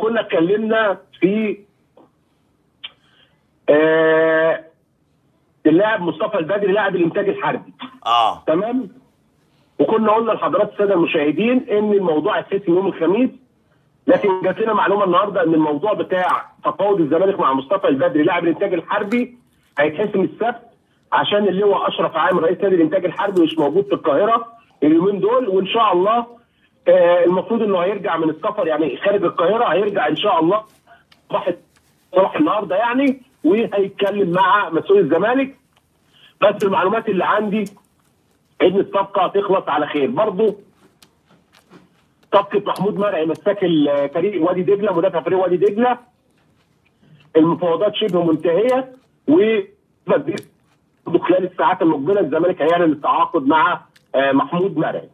كنا اتكلمنا في آه اللاعب مصطفى البدري لاعب الانتاج الحربي اه تمام وكنا قلنا لحضرات الساده المشاهدين ان الموضوع هيتحسم يوم الخميس لكن جات لنا معلومه النهارده ان الموضوع بتاع تفاوض الزمالك مع مصطفى البدري لاعب الانتاج الحربي هيتحسم السبت عشان اللواء اشرف عامر رئيس نادي الانتاج الحربي مش موجود في القاهره اليومين دول وان شاء الله آه المفروض انه هيرجع من السفر يعني خارج القاهره هيرجع ان شاء الله صباح صباح النهارده يعني وهيتكلم مع مسؤول الزمالك بس المعلومات اللي عندي ان الصفقه هتخلص على خير برضه صفقه محمود مرعي مساك ال- فريق وادي دجله مدافع فريق وادي دجله المفاوضات شبه منتهيه و برضه خلال الساعات المقبله الزمالك هيعلن التعاقد مع آه، محمود مرعي.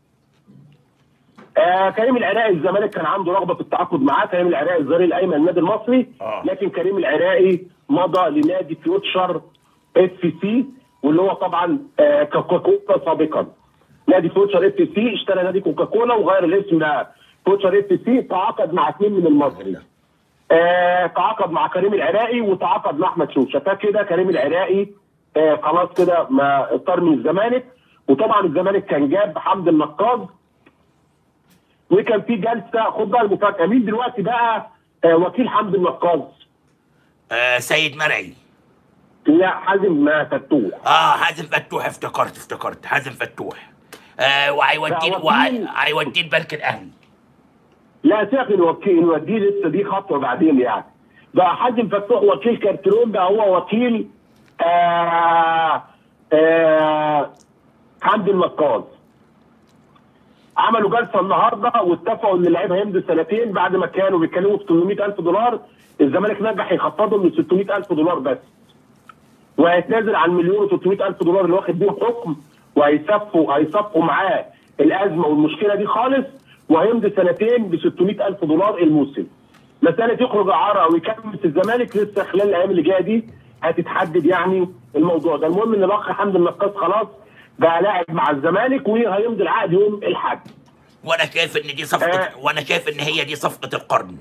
آه كريم العراقي الزمالك كان عنده رغبه في التعاقد معاه كريم العراقي الظهير الايمن النادي المصري آه. لكن كريم العراقي مضى لنادي فيوتشر اف سي واللي هو طبعا آه كوكاكولا سابقا نادي فيوتشر اف سي اشترى نادي كوكاكولا وغير الاسم فيوتشر اف سي تعاقد مع اثنين من المصري آه تعاقد مع كريم العراقي وتعاقد مع احمد شوشه فكده كريم العراقي آه خلاص كده ما اضطر من الزمالك وطبعا الزمالك كان جاب حمد النقاز وكان في جلسه خد بقى المفاجاه مين دلوقتي بقى آه وكيل حمد النقاز آه، سيد مرعي لا حازم فتوح اه حازم فتوح افتكرت افتكرت حازم فتوح آه وهيوديه لا، وكيل- وهي- هيوديه البنك الاهلي لا سيبك نوكيل نوديه لسه دي خطوه بعدين يعني بقى حازم فتوح وكيل كارترون بقى هو وكيل آه آه حمد النقاز عملوا جلسه النهارده واتفقوا ان اللعيب هيمضي سنتين بعد ما كانوا بيتكلموا في 800000 دولار الزمالك نجح يخفضهم ل 600000 دولار بس وهيتنازل عن مليون و300 الف دولار اللي واخد بيهم حكم وهيصفوا هيصفوا معاه الازمه والمشكله دي خالص وهيمضي سنتين ب 600 الف دولار الموسم. مساله يخرج اعاره او يكمل في الزمالك لسه خلال الايام اللي جايه دي هتتحدد يعني الموضوع ده، المهم ان الاخ حمد النقاص خلاص بقى لاعب مع الزمالك وهيمضي العقد يوم الاحد. وانا شايف ان دي صفقه آه. وانا شايف ان هي دي صفقه القرن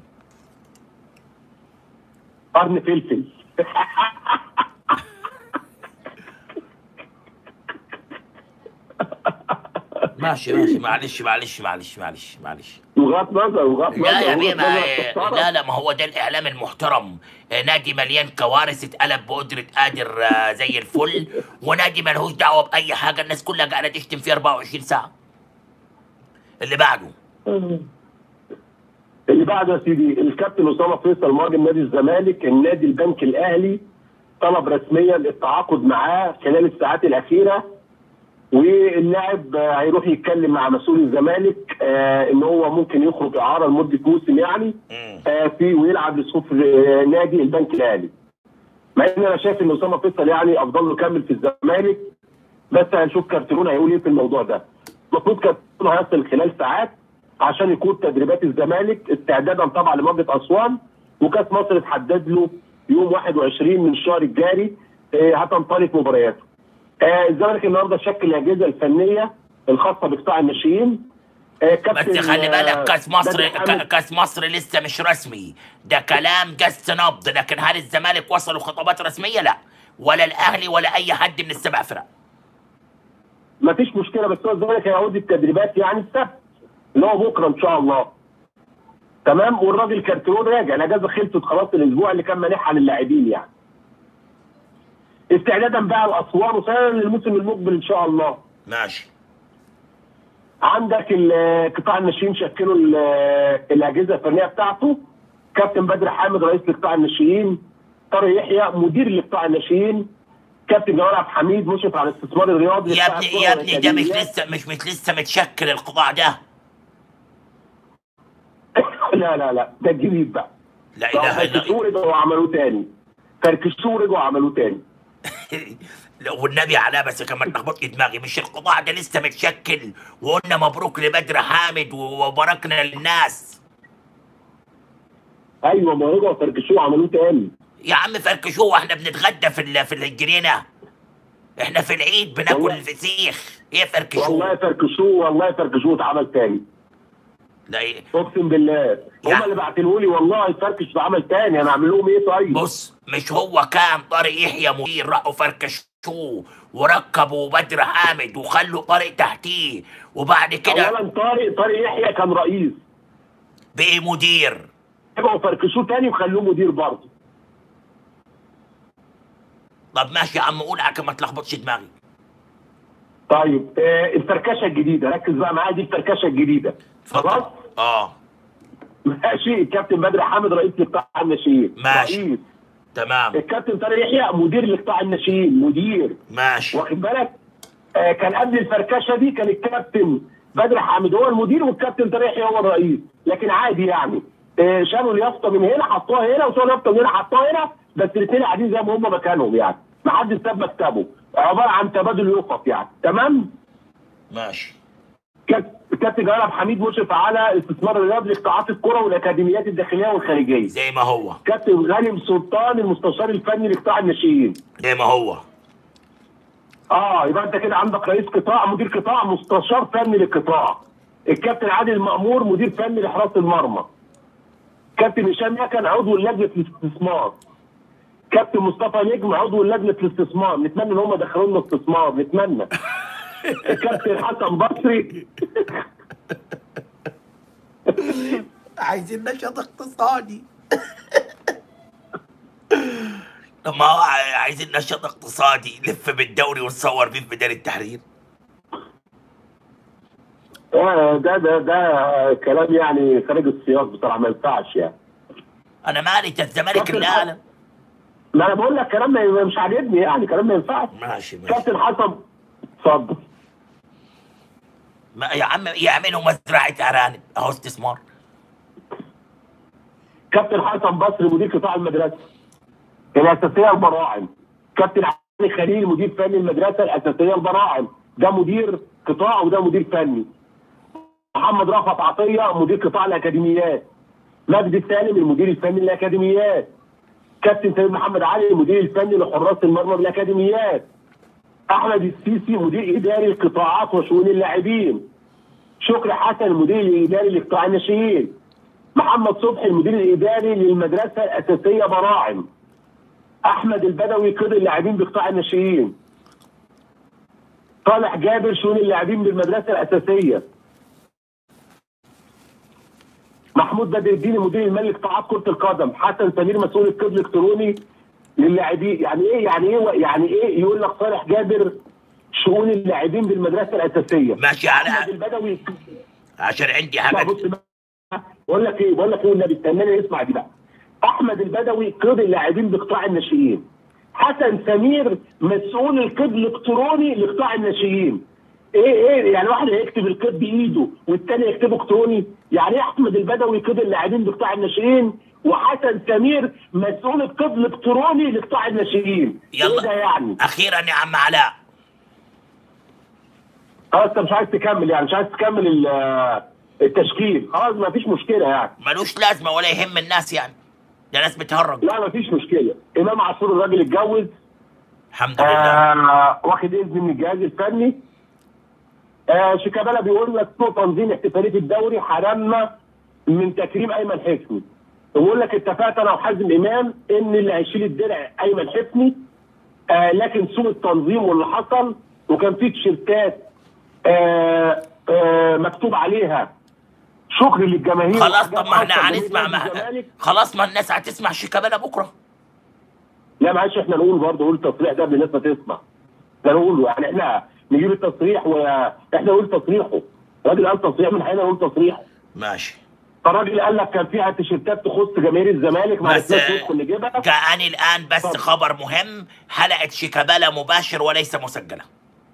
قرن فلفل. ماشي ماشي معلش معلش معلش معلش معلش وجهات نظر وجهات نظر لا يا وجهة بيه ما نظر تحترم. لا لا ما هو ده الاعلام المحترم آه، نادي مليان كوارث اتقلب بقدره قادر آه، زي الفل ونادي ملهوش دعوه باي حاجه الناس كلها قاعده تشتم فيه 24 ساعه اللي بعده اللي بعده يا سيدي الكابتن اسامه فيصل مهاجم نادي الزمالك النادي البنك الاهلي طلب رسميا التعاقد معاه خلال الساعات الاخيره واللاعب آه، هيروح يتكلم مع مسؤول الزمالك آه ان هو ممكن يخرج اعاره لمده موسم يعني مم. آه في ويلعب لصفوف آه، نادي البنك الاهلي. مع ان انا شايف ان اسامه فيصل يعني افضل له يكمل في الزمالك بس هنشوف كارتيرون هيقول ايه في الموضوع ده. المفروض كارتيرون هيصل خلال ساعات عشان يكون تدريبات الزمالك استعدادا طبعا لمواجهه اسوان وكاس مصر اتحدد له يوم 21 من الشهر الجاري آه، هتنطلق مبارياته. آه، الزمالك النهارده شكل الاجهزه الفنيه الخاصه بقطاع الناشئين آه، بس كابتن خلي بالك آه، كاس مصر بدر حامد. ك- كاس مصر لسه مش رسمي ده كلام جس نبض لكن هل الزمالك وصلوا خطابات رسميه لا ولا الاهلي ولا اي حد من السبع فرق ما فيش مشكله بس هو الزمالك هيعود التدريبات يعني السبت اللي هو بكره ان شاء الله تمام والراجل كارتيرون راجع الاجازه خلصت خلاص الاسبوع اللي كان مانحها للاعبين يعني استعدادا بقى لاسوان وسنه للموسم المقبل ان شاء الله ماشي عندك ال- قطاع الناشئين شكلوا ال- الاجهزه الفنيه بتاعته كابتن بدر حامد رئيس لقطاع الناشئين طارق يحيى مدير لقطاع الناشئين كابتن جوهر عبد الحميد مشرف على الاستثمار الرياضي يا بتاع ابني الكرة يا ابني ده مش والأكاديميات. لسه مش مش لسه متشكل القطاع ده لا لا لا ده الجديد بقى لا اله الا فركشوه رجعوا وعملوه تاني فركشوه رجعوا وعملوه تاني لا، والنبي على بس كمان تخبط دماغي مش القطاع ده لسه متشكل وقلنا مبروك لبدر حامد وباركنا للناس ايوه ما رجعوا فركشوه وعملوه تاني يا عم فركشوه واحنا بنتغدى في ال- في الجنينه احنا في العيد بناكل والله- الفسيخ ايه فركشوه والله فركشوه والله فركشوه اتعمل تاني لا إيه. اقسم بالله هم يعني- اللي بعتلوا لي والله فركش بعمل تاني انا اعمل لهم ايه طيب بص مش هو كان طارق يحيى مدير راحوا فركشوه وركبوا بدر حامد وخلوا طارق تحتيه وبعد كده اولا طارق طارق يحيى كان رئيس بقي مدير يبقوا فركشوه تاني وخلوه مدير برضه طب ماشي يا عم قول عشان ما تلخبطش دماغي طيب آه الفركشه الجديده ركز بقى معايا دي الفركشه الجديده خلاص اتفضل اه ماشي الكابتن بدر حامد رئيس لقطاع الناشئين ماشي. رئيس تمام الكابتن طارق يحيى مدير لقطاع الناشئين مدير ماشي واخد بالك آه كان قبل الفركشه دي كان الكابتن بدر حامد هو المدير والكابتن طارق يحيى هو الرئيس لكن عادي يعني آه شالوا اليافطه من هنا حطوها هنا وشالوا اليافطه من هنا حطوها هنا بس الاثنين قاعدين زي ما هم مكانهم يعني ما حدش ساب مكتبه عباره عن تبادل يقف يعني تمام ماشي كابتن كابتن جلال عبد الحميد مشرف على استثمار الرياضي لقطاعات الكره والاكاديميات الداخليه والخارجيه زي ما هو كابتن غانم سلطان المستشار الفني لقطاع الناشئين زي ما هو اه يبقى انت كده عندك رئيس قطاع مدير قطاع مستشار فني للقطاع الكابتن عادل مأمور مدير فني لحراسه المرمى كابتن هشام يكن عضو لجنه الاستثمار كابتن مصطفى نجم عضو لجنه الاستثمار نتمنى ان هم يدخلوا لنا استثمار نتمنى الكابتن حسن بصري عايزين نشاط اقتصادي طب ما هو عاي- عايزين نشاط اقتصادي لف بالدوري ونصور بيه في ميدان التحرير آه، ده ده ده كلام يعني خارج السياق بصراحه ما ينفعش يعني انا مالي ده الزمالك اللي اعلن ما انا بقول لك كلام ما- مش عاجبني يعني كلام ما ينفعش ماشي ماشي كابتن حسن اتفضل ما يا عم يعملوا مزرعه ارانب اهو استثمار كابتن حسن بصري مدير قطاع المدرسه الاساسيه البراعم كابتن علي خليل مدير فني المدرسه الاساسيه البراعم ده مدير قطاع وده مدير فني محمد رأفت عطيه مدير قطاع الاكاديميات مجدي سالم المدير الفني للاكاديميات كابتن سيد محمد علي المدير الفني لحراس المرمى بالاكاديميات احمد السيسي مدير اداري القطاعات وشؤون اللاعبين شكري حسن المدير الاداري لقطاع الناشئين محمد صبحي المدير الاداري للمدرسه الاساسيه براعم احمد البدوي قيد اللاعبين بقطاع الناشئين صالح جابر شؤون اللاعبين بالمدرسه الاساسيه محمود بدر الدين المدير المالي لقطاعات كره القدم حسن سمير مسؤول القيد الالكتروني للاعبين يعني ايه يعني ايه يعني ايه يقول لك صالح جابر شؤون اللاعبين بالمدرسه الاساسيه ماشي احمد على البدوي عشان عندي لا حاجه بص بقى بقول لك ايه بقول لك ايه والنبي استناني اسمع دي بقى احمد البدوي قيد اللاعبين بقطاع الناشئين حسن سمير مسؤول القيد الالكتروني لقطاع الناشئين ايه ايه يعني واحد هيكتب القيد بايده والتاني يكتبه الكتروني يعني ايه احمد البدوي قيد اللاعبين بقطاع الناشئين وحسن سمير مسؤول القيد الالكتروني لقطاع الناشئين ايه ده يلا يعني اخيرا يا عم علاء خلاص انت مش عايز تكمل يعني مش عايز تكمل ال- التشكيل خلاص ما فيش مشكله يعني ملوش لازمه ولا يهم الناس يعني ده ناس بتهرج لا مفيش مشكله امام عاشور الراجل اتجوز الحمد لله آه واخد اذن من الجهاز الفني آه شيكابالا بيقول لك سوء تنظيم احتفاليه الدوري حرمنا من تكريم ايمن حفني بيقول لك اتفقت انا وحازم امام ان اللي هيشيل الدرع ايمن حفني آه لكن سوء التنظيم واللي حصل وكان في تيشيرتات آه آه مكتوب عليها شكر للجماهير خلاص طب ما احنا وحاجات هنسمع خاصة ما بالزمالك. خلاص ما الناس هتسمع شيكابالا بكره لا معلش احنا نقول برضه نقول التصريح ده قبل الناس ما تسمع ده نقوله يعني احنا نجيب التصريح واحنا نقول تصريحه الراجل قال تصريح من حين نقول تصريحه ماشي فالراجل قال لك كان فيها تيشيرتات تخص جماهير الزمالك ما بس عرفناش ندخل نجيبها جاءني الان بس اتفضل. خبر مهم حلقه شيكابالا مباشر وليس مسجله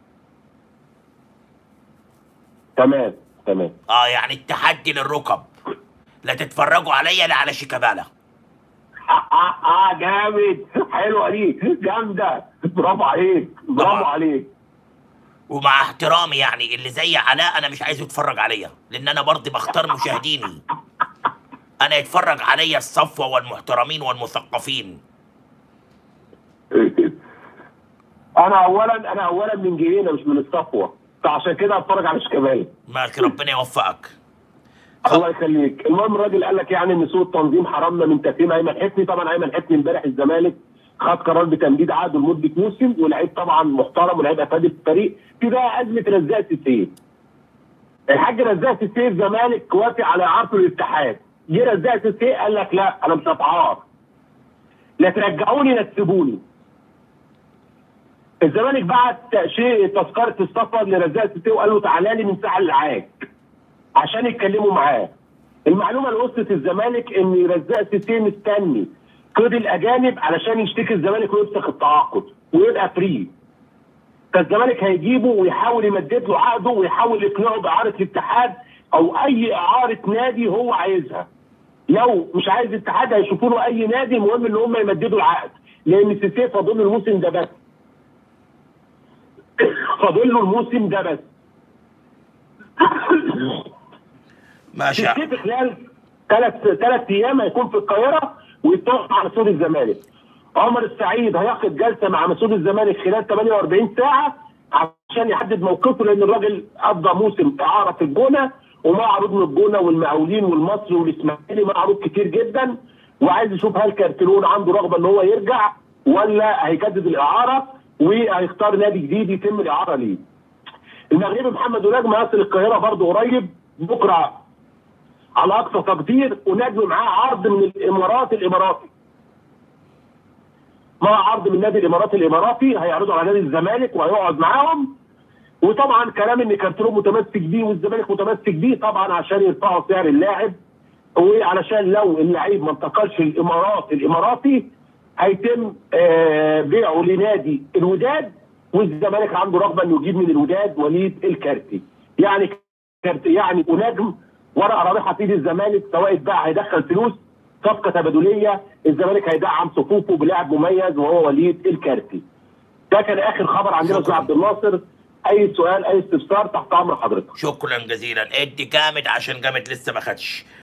تمام تمام اه يعني التحدي للركب لا تتفرجوا عليا لا على شيكابالا اه اه, آه جامد حلوه دي جامده برافو عليك برافو طبعا. عليك ومع احترامي يعني اللي زي علاء انا مش عايزه يتفرج عليا لان انا برضه بختار مشاهديني انا يتفرج عليا الصفوه والمحترمين والمثقفين انا اولا انا اولا من جهينه مش من الصفوه فعشان كده هتفرج على شيكابالا ماشي ربنا يوفقك الله يخليك المهم الراجل قال لك يعني ان سوء التنظيم حرمنا من تكريم ايمن حفني طبعا ايمن حفني امبارح الزمالك خد قرار بتمديد عقده لمده موسم ولعيب طبعا محترم ولعيب افادي الفريق في بقى ازمه رزاق السيف الحاج رزاق السيف الزمالك وافق على اعارته الاتحاد جه رزاق السيف قال لك لا انا مش هتعار لا ترجعوني لا تسيبوني الزمالك بعت تأشير تذكرة السفر لرزاق السيف وقال له تعالى لي من ساعة العاج عشان يتكلموا معاه المعلومه اللي وصلت الزمالك ان رزاق السيسي مستني قيد الاجانب علشان يشتكي الزمالك ويفسخ التعاقد ويبقى فري فالزمالك هيجيبه ويحاول يمدد له عقده ويحاول يقنعه باعاره الاتحاد او اي اعاره نادي هو عايزها لو مش عايز الاتحاد هيشوفوا له اي نادي المهم ان هم يمددوا العقد لان السيسي فاضل له الموسم ده بس فاضل له الموسم ده بس ماشي السيسي خلال ثلاث ثلاث ايام هيكون في القاهره ويتفق مع مسؤول الزمالك. عمر السعيد هياخد جلسه مع مسؤول الزمالك خلال 48 ساعه عشان يحدد موقفه لان الراجل قضى موسم اعاره في الجونه ومع عروض من الجونه والمقاولين والمصري والاسماعيلي مع عروض كتير جدا وعايز يشوف هل كارتلون عنده رغبه ان هو يرجع ولا هيجدد الاعاره وهيختار نادي جديد يتم الاعاره ليه. المغربي محمد ونجم هيصل القاهره برضه قريب بكره على اقصى تقدير ونجم معاه عرض من الامارات الاماراتي مع عرض من نادي الامارات الاماراتي هيعرضوا على نادي الزمالك وهيقعد معاهم وطبعا كلام ان كارتلون متمسك بيه والزمالك متمسك بيه طبعا عشان يرفعوا سعر اللاعب وعلشان لو اللعيب ما انتقلش الامارات الاماراتي هيتم آه بيعه لنادي الوداد والزمالك عنده رغبه انه يجيب من الوداد وليد الكارتي يعني كارتي يعني ونجم ورقه رابحه في ايد الزمالك سواء اتباع هيدخل فلوس صفقه تبادليه الزمالك هيدعم صفوفه بلاعب مميز وهو وليد الكارتي. ده كان اخر خبر عندنا استاذ عبد الناصر اي سؤال اي استفسار تحت امر حضرتك. شكرا جزيلا ادي جامد عشان جامد لسه ما خدش